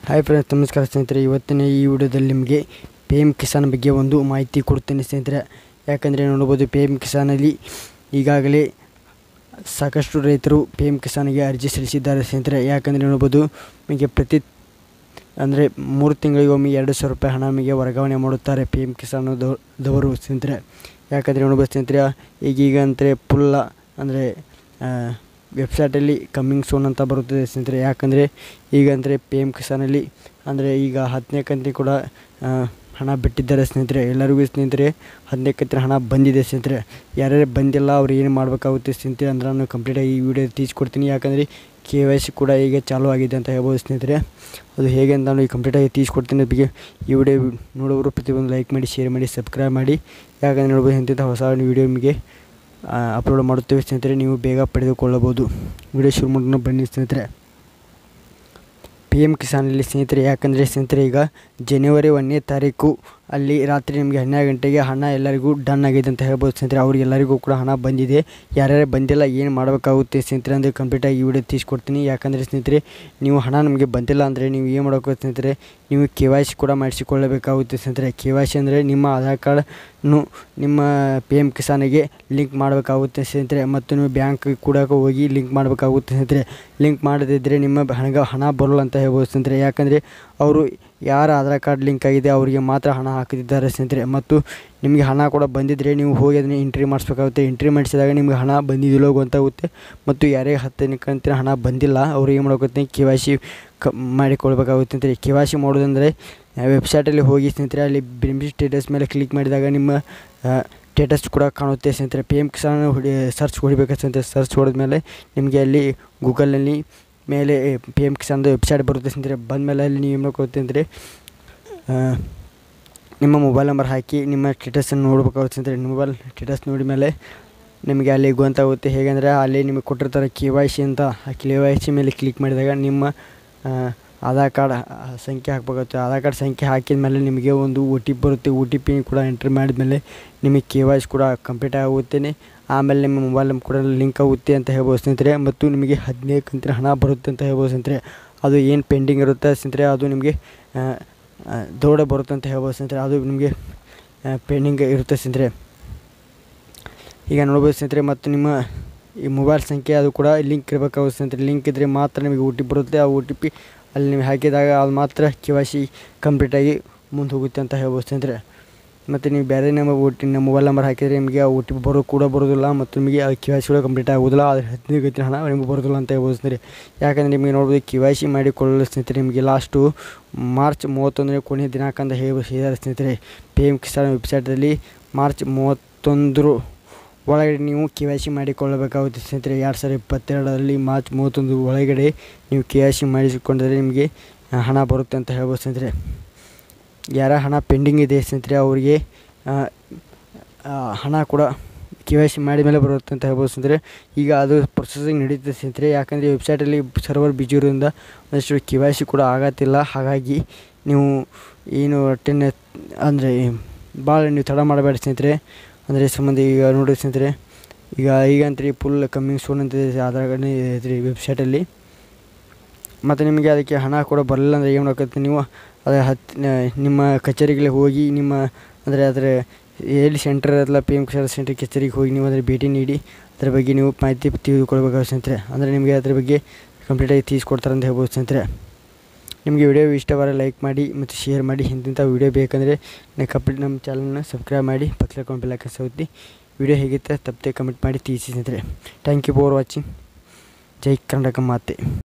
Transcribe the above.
hi friends ನಮಸ್ಕಾರ ಸ್ನೇಹಿತರೆ ಇವತ್ತಿನ ಈ ವಿಡಿಯೋದಲ್ಲಿ ನಿಮಗೆ ಪಿ ಎಮ್ ಕಿಸಾನ್ ಬಗ್ಗೆ ಒಂದು ಮಾಹಿತಿ ಕೊಡ್ತೇನೆ ಸ್ನೇಹಿತರೆ ಯಾಕಂದರೆ ನೋಡ್ಬೋದು ಪಿ ಎಮ್ ಕಿಸಾನಲ್ಲಿ ಈಗಾಗಲೇ ಸಾಕಷ್ಟು ರೈತರು ಪಿ ಎಮ್ ಕಿಸಾನ್ಗೆ ಅರ್ಜಿ ಸಲ್ಲಿಸಿದ್ದಾರೆ ಸ್ನೇಹಿತರೆ ಯಾಕಂದರೆ ನೋಡ್ಬೋದು ನಿಮಗೆ ಪ್ರತಿ ಅಂದರೆ ಮೂರು ತಿಂಗಳಿಗೆ ಒಮ್ಮೆ ಎರಡು ಸಾವಿರ ರೂಪಾಯಿ ಹಣ ನಮಗೆ ವರ್ಗಾವಣೆ ಮಾಡುತ್ತಾರೆ ಪಿ ಎಮ್ ಕಿಸಾನ್ ದವರು ಸ್ನೇಹಿತರೆ ಯಾಕಂದರೆ ನೋಡ್ಬೋದು ಸ್ನೇಹಿತರೆ ಈಗೀಗ ಅಂದರೆ ಫುಲ್ಲ ಅಂದರೆ ವೆಬ್ಸೈಟಲ್ಲಿ ಕಮ್ಮಿಂಗ್ ಸೋನ್ ಅಂತ ಬರುತ್ತದೆ ಸ್ನೇಹಿತರೆ ಯಾಕಂದರೆ ಈಗ ಅಂದರೆ ಪಿ ಎಮ್ ಕಿಸಾನಲ್ಲಿ ಅಂದರೆ ಈಗ ಹತ್ತನೇ ಕಂತಿಗೆ ಕೂಡ ಆ, ಹಣ ಬಿಟ್ಟಿದ್ದಾರೆ ಸ್ನೇಹಿತರೆ ಎಲ್ಲರಿಗೂ ಸ್ನೇಹಿತರೆ ಹತ್ತನೇ ಕಂತಿನ ಹಣ ಬಂದಿದೆ ಸ್ನೇಹಿತರೆ ಯಾರ್ಯಾರು ಬಂದಿಲ್ಲ ಅವ್ರು ಏನು ಮಾಡಬೇಕಾಗುತ್ತೆ ಸ್ನೇಹಿತರೆ ಅಂದ್ರೆ ನಾನು ಕಂಪ್ಲೀಟಾಗಿ ಈ ವಿಡಿಯೋ ತೀಸ್ಕೊಡ್ತೀನಿ ಯಾಕಂದರೆ ಕೆ ವೈ ಸಿ ಕೂಡ ಈಗ ಚಾಲೂ ಆಗಿದೆ ಅಂತ ಹೇಳ್ಬೋದು ಸ್ನೇಹಿತರೆ ಅದು ಹೇಗೆ ಅಂತ ನಾನು ಈ ಕಂಪ್ಲೀಟಾಗಿ ತೀಸ್ಕೊಡ್ತೀನಿ ಬಗ್ಗೆ ಈ ವಿಡಿಯೋ ನೋಡೋರು ಪ್ರತಿಯೊಂದು ಲೈಕ್ ಮಾಡಿ ಶೇರ್ ಮಾಡಿ ಸಬ್ಸ್ಕ್ರೈಬ್ ಮಾಡಿ ಯಾಕಂದರೆ ನೋಡ್ಬೋದು ಇಂಥ ಹೊಸ ವಿಡಿಯೋ ನಿಮಗೆ ಅಪ್ಲೋಡ್ ಮಾಡುತ್ತೇವೆ ಸ್ನೇಹಿತರೆ ನೀವು ಬೇಗ ಪಡೆದುಕೊಳ್ಳಬಹುದು ವಿಡಿಯೋ ಶುರು ಮಾಡೋಣ ಬನ್ನಿ ಸ್ನೇಹಿತರೆ ಪಿ ಎಮ್ ಕಿಸಾನಲ್ಲಿ ಸ್ನೇಹಿತರೆ ಯಾಕಂದರೆ ಸ್ನೇಹಿತರೆ ಈಗ ಜನವರಿ ಒಂದನೇ ತಾರೀಕು ಅಲ್ಲಿ ರಾತ್ರಿ ನಿಮಗೆ ಹನ್ನೆರಡು ಗಂಟೆಗೆ ಹಣ ಎಲ್ಲರಿಗೂ ಡನ್ ಆಗಿದೆ ಅಂತ ಹೇಳ್ಬೋದು ಸ್ನೇಹಿತರೆ ಅವ್ರಿಗೆಲ್ಲರಿಗೂ ಕೂಡ ಹಣ ಬಂದಿದೆ ಯಾರ್ಯಾರು ಬಂದಿಲ್ಲ ಏನು ಮಾಡಬೇಕಾಗುತ್ತೆ ಸ್ನೇಹಿತರೆ ಅಂದರೆ ಕಂಪ್ಲೀಟಾಗಿ ಈ ವಿಡಿಯೋ ತೀಸ್ಕೊಡ್ತೀನಿ ಯಾಕಂದರೆ ಸ್ನೇಹಿತರೆ ನೀವು ಹಣ ನಮಗೆ ಬಂದಿಲ್ಲ ಅಂದರೆ ನೀವು ಏನು ಮಾಡಬೇಕು ಸ್ನೇಹಿತರೆ ನೀವು ಕೆ ವೈ ಸಿ ಕೂಡ ಮಾಡಿಸಿಕೊಳ್ಳಬೇಕಾಗುತ್ತೆ ಸ್ನೇಹಿತರೆ ಕೆ ವೈ ಸಿ ಅಂದರೆ ನಿಮ್ಮ ಆಧಾರ್ ಕಾರ್ಡನ್ನು ನಿಮ್ಮ ಪಿ ಎಮ್ ಕಿಸಾನಿಗೆ ಲಿಂಕ್ ಮಾಡಬೇಕಾಗುತ್ತೆ ಸ್ನೇಹಿತರೆ ಮತ್ತು ನೀವು ಬ್ಯಾಂಕ್ ಕೂಡ ಹೋಗಿ ಲಿಂಕ್ ಮಾಡಬೇಕಾಗುತ್ತೆ ಸ್ನೇಹಿತರೆ ಲಿಂಕ್ ಮಾಡದಿದ್ದರೆ ನಿಮ್ಮ ಹಣ ಹಣ ಬರೋಲ್ಲ ಅಂತ ಹೇಳ್ಬೋದು ಸ್ನೇಹಿತರೆ ಯಾಕಂದರೆ ಅವರು ಯಾರ ಆಧಾರ್ ಕಾರ್ಡ್ ಲಿಂಕ್ ಆಗಿದೆ ಅವರಿಗೆ ಮಾತ್ರ ಹಣ ಹಾಕುತ್ತಿದ್ದಾರೆ ಸ್ನೇಹಿತರೆ ಮತ್ತು ನಿಮಗೆ ಹಣ ಕೂಡ ಬಂದಿದ್ದರೆ ನೀವು ಹೋಗಿ ಅದನ್ನು ಎಂಟ್ರಿ ಮಾಡಿಸ್ಬೇಕಾಗುತ್ತೆ ಎಂಟ್ರಿ ಮಾಡಿಸಿದಾಗ ನಿಮಗೆ ಹಣ ಬಂದಿದ್ದಿಲ್ಲೋ ಗೊತ್ತಾಗುತ್ತೆ ಮತ್ತು ಯಾರೇ ಹತ್ತನೇ ಕಂತಿನ ಹಣ ಬಂದಿಲ್ಲ ಅವರು ಏನು ಮಾಡಬೇಕಾಗುತ್ತೆ ಕೆ ವೈ ಸಿ ಕ ಮಾಡಿಕೊಳ್ಬೇಕಾಗುತ್ತೆ ಸ್ನೇಹಿತರೆ ಕೆ ವೈ ಸಿ ಮಾಡೋದಂದರೆ ವೆಬ್ಸೈಟಲ್ಲಿ ಹೋಗಿ ಸ್ನೇಹಿತರೆ ಅಲ್ಲಿ ಬೆನಿಫಿಟ್ ಸ್ಟೇಟಸ್ ಮೇಲೆ ಕ್ಲಿಕ್ ಮಾಡಿದಾಗ ನಿಮ್ಮ ಸ್ಟೇಟಸ್ ಕೂಡ ಕಾಣುತ್ತೆ ಸ್ನೇಹಿತರೆ ಪಿ ಎಮ್ ಕಿಸಾನ್ ಹೊಡಿ ಸರ್ಚ್ ಹೊಡಿಬೇಕು ಸ್ನೇಹಿತರೆ ಸರ್ಚ್ ಹೊಡೆದ್ಮೇಲೆ ನಿಮಗೆ ಅಲ್ಲಿ ಗೂಗಲ್ನಲ್ಲಿ ಮೇಲೆ ಪಿ ಎಮ್ ಕಿಸಾನ್ದು ವೆಬ್ಸೈಟ್ ಬರುತ್ತೆ ಸ್ನೇಹಿತರೆ ಬಂದಮೇಲೆ ಅಲ್ಲಿ ನೀವು ಏನು ಮಾಡ್ಕೊಳ್ತೀವಿ ಅಂದರೆ ನಿಮ್ಮ ಮೊಬೈಲ್ ನಂಬರ್ ಹಾಕಿ ನಿಮ್ಮ ಸ್ಟೇಟಸನ್ನು ನೋಡ್ಬೇಕಾಗುತ್ತೆ ಸ್ನೇಹಿತರೆ ಮೊಬೈಲ್ ಸ್ಟೇಟಸ್ ನೋಡಿದ ಮೇಲೆ ನಿಮಗೆ ಅಲ್ಲಿ ಗೊತ್ತಾಗುತ್ತೆ ಹೇಗೆಂದರೆ ಅಲ್ಲಿ ನಿಮಗೆ ಕೊಟ್ಟಿರ್ತಾರೆ ಕೆ ವೈ ಸಿ ಅಂತ ಆ ಕೆ ವೈ ಸಿ ಮೇಲೆ ಕ್ಲಿಕ್ ಮಾಡಿದಾಗ ನಿಮ್ಮ ಆ, ಆಧಾರ್ ಕಾರ್ಡ್ ಆ, ಸಂಖ್ಯೆ ಹಾಕಬೇಕಾಗುತ್ತೆ ಆಧಾರ್ ಕಾರ್ಡ್ ಸಂಖ್ಯೆ ಹಾಕಿದ ಮೇಲೆ ನಿಮಗೆ ಒಂದು ಒ ಟಿ ಪಿ ಬರುತ್ತೆ ಒ ಟಿ ಪಿ ಕೂಡ ಎಂಟ್ರಿ ಮಾಡಿದ್ಮೇಲೆ ನಿಮಗೆ ಕೆ ವೈ ಸಿ ಕೂಡ ಕಂಪ್ಲೀಟ್ ಆಗುತ್ತೆ ಆಮೇಲೆ ನಿಮ್ಮ ಮೊಬೈಲ್ ನಂಬರ್ ಕೂಡ ಲಿಂಕ್ ಆಗುತ್ತೆ ಅಂತ ಹೇಳ್ಬೋದು ಸ್ನೇಹಿತರೆ ಮತ್ತು ನಿಮಗೆ ಹದಿನೈದು ಕಂತಿನ ಹಣ ಬರುತ್ತೆ ಅಂತ ಹೇಳ್ಬೋದು ಸ್ನೇಹಿತರೆ ಅದು ಏನು ಪೆಂಡಿಂಗ್ ಇರುತ್ತೆ ಸ್ನೇಹಿತರೆ ಅದು ನಿಮಗೆ ಆ, ಆ, ದೌಡ ಬರುತ್ತೆ ಅಂತ ಹೇಳ್ಬೋದು ಸ್ನೇಹಿತರೆ ಅದು ನಿಮಗೆ ಪೆಂಡಿಂಗ್ ಇರುತ್ತೆ ಸ್ನೇಹಿತರೆ ಈಗ ನೋಡ್ಬೋದು ಸ್ನೇಹಿತರೆ ಮತ್ತು ನಿಮ್ಮ ಈ ಮೊಬೈಲ್ ಸಂಖ್ಯೆ ಅದು ಕೂಡ ಲಿಂಕ್ ಇರಬೇಕಾಗುತ್ತೆ ಸ್ನೇಹಿತರೆ ಲಿಂಕ್ ಇದ್ದರೆ ಮಾತ್ರ ನಿಮಗೆ ಒ ಟಿ ಪಿ ಬರುತ್ತೆ ಆ ಒ ಟಿ ಪಿ ಅಲ್ಲಿ ನೀವು ಹಾಕಿದಾಗ ಅದು ಮಾತ್ರ ಕೆ ವೈ ಸಿ ಕಂಪ್ಲೀಟಾಗಿ ಮುಂದೆ ಹೋಗುತ್ತೆ ಅಂತ ಹೇಳ್ಬೋದು ಸ್ನೇಹಿತರೆ ಮತ್ತು ನೀವು ಬೇರೆ ನಮ್ಮ ಒ ಟಿ ನಮ್ಮ ಮೊಬೈಲ್ ನಂಬರ್ ಹಾಕಿದರೆ ನಿಮಗೆ ಆ ಒ ಟಿ ಪಿ ಬರೋ ಕೂಡ ಬರೋದಿಲ್ಲ ಮತ್ತು ನಿಮಗೆ ಆ ಕೆ ವೈ ಸಿ ಕೂಡ ಕಂಪ್ಲೀಟ್ ಆಗೋದಿಲ್ಲ ಆದರೆ ಹದಿನೈದು ಗಂಟೆ ಹಣ ನಿಮಗೆ ಬರೋದಿಲ್ಲ ಅಂತ ಹೇಳ್ಬೋದು ಸ್ನೇಹಿತರೆ ಯಾಕಂದರೆ ನಿಮಗೆ ನೋಡ್ಬೋದು ಕೆ ವೈ ಸಿ ಮಾಡಿಕೊಳ್ಳಲು ಸ್ನೇಹಿತರೆ ನಿಮಗೆ ಲಾಸ್ಟು ಮಾರ್ಚ್ ಮೂವತ್ತೊಂದನೇ ಕೊನೆಯ ದಿನಾಂಕ ಅಂತ ಹೇಳಿ ಹೇಳಿದ್ದಾರೆ ಸ್ನೇಹಿತರೆ ಪಿ ಎಮ್ ಕಿಸಾನ್ ವೆಬ್ಸೈಟಲ್ಲಿ ಮಾರ್ಚ್ ಮೂವತ್ತೊಂದರ ಒಳಗಡೆ ನೀವು ಕೆ ವೈ ಸಿ ಮಾಡಿಕೊಳ್ಳಬೇಕಾಗುತ್ತೆ ಸ್ನೇಹಿತರೆ ಎರಡು ಸಾವಿರದ ಇಪ್ಪತ್ತೆರಡರಲ್ಲಿ ಮಾರ್ಚ್ ಮೂವತ್ತೊಂದು ಒಳಗಡೆ ನೀವು ಕೆ ವೈ ಸಿ ಮಾಡಿಸಿಕೊಂಡ್ರೆ ನಿಮಗೆ ಆ, ಹಣ ಬರುತ್ತೆ ಅಂತ ಹೇಳ್ಬೋದು ಸ್ನೇಹಿತರೆ ಯಾರ ಹಣ ಪೆಂಡಿಂಗ್ ಇದೆ ಸ್ನೇಹಿತರೆ ಅವರಿಗೆ ಆ, ಆ, ಹಣ ಕೂಡ ಕೆ ವೈ ಸಿ ಮಾಡಿದ ಮೇಲೆ ಬರುತ್ತೆ ಅಂತ ಹೇಳ್ಬೋದು ಸ್ನೇಹಿತರೆ ಈಗ ಅದು ಪ್ರೊಸೆಸಿಂಗ್ ನಡೀತದೆ ಸ್ನೇಹಿತರೆ ಯಾಕಂದರೆ ವೆಬ್ಸೈಟಲ್ಲಿ ಸರ್ವರ್ ಬಿಜಿ ಇರೋದ್ರಿಂದ ಒಂದಷ್ಟು ಕೆ ವೈ ಸಿ ಕೂಡ ಆಗತ್ತಿಲ್ಲ ಹಾಗಾಗಿ ನೀವು ಏನು ಟೆನ್ ಅಂದರೆ ಭಾಳ ನೀವು ತಡ ಮಾಡಬೇಡಿ ಸ್ನೇಹಿತರೆ ಅಂದರೆ ಸಂಬಂಧ ಈಗ ನೋಡಿ ಸ್ನೇಹಿತರೆ ಈಗ ಈಗಂತ್ರಿ ಫುಲ್ ಕಮ್ಮಿಂಗ್ ಸೋನ್ ಅಂತ ಇದೆ ಆಧಾರ್ ಕಾರ್ಡ್ ಐತ್ರಿ ವೆಬ್ಸೈಟಲ್ಲಿ ಮತ್ತು ನಿಮಗೆ ಅದಕ್ಕೆ ಹಣ ಕೂಡ ಬರಲಿಲ್ಲ ಅಂದರೆ ಏನು ಮಾಡಬೇಕು ನೀವು ಅದು ಹತ್ತು ನಿಮ್ಮ ಕಚೇರಿಗಳಿಗೆ ಹೋಗಿ ನಿಮ್ಮ ಅಂದರೆ ಅದರ ಎಲ್ಲಿ ಸೆಂಟರ್ ಇರಲ್ಲ ಪಿ ಎಮ್ ಕಿಸಾನ್ ಸೆಂಟರ್ ಕಚೇರಿಗೆ ಹೋಗಿ ನೀವು ಅದರ ಭೇಟಿ ನೀಡಿ ಅದರ ಬಗ್ಗೆ ನೀವು ಮಾಹಿತಿ ತಿಳಿದುಕೊಳ್ಬೇಕಾಗುತ್ತೆ ಸ್ನೇಹಿತರೆ ಅಂದರೆ ನಿಮಗೆ ಅದ್ರ ಬಗ್ಗೆ ಕಂಪ್ಲೀಟಾಗಿ ತೀಸ್ಕೊಡ್ತಾರೆ ಅಂತ ಹೇಳ್ಬೋದು ಸ್ನೇಹಿತರೆ ನಿಮಗೆ ವಿಡಿಯೋ ಇಷ್ಟವಾದರೆ ಲೈಕ್ ಮಾಡಿ ಮತ್ತು ಶೇರ್ ಮಾಡಿ ಇಂತಿಂಥ ವಿಡಿಯೋ ಬೇಕಂದರೆ ಕಂಪ್ಲೀಟ್ ನಮ್ಮ ಚಾನಲ್ನ ಸಬ್ಸ್ಕ್ರೈಬ್ ಮಾಡಿ ಪಕ್ಕದ ಅಕೌಂಟ್ ಬೆಲ್ ಹಾಕಿ ಸೌತಿ ವಿಡಿಯೋ ಹೇಗಿತ್ತು ತಪ್ಪದೆ ಕಮೆಂಟ್ ಮಾಡಿ ತಿಳಿಸಿ ಸ್ನೇಹಿತರೆ ಥ್ಯಾಂಕ್ ಯು ಫಾರ್ ವಾಚಿಂಗ್ ಜೈ ಕರ್ನಾಟಕ ಮಾತೆ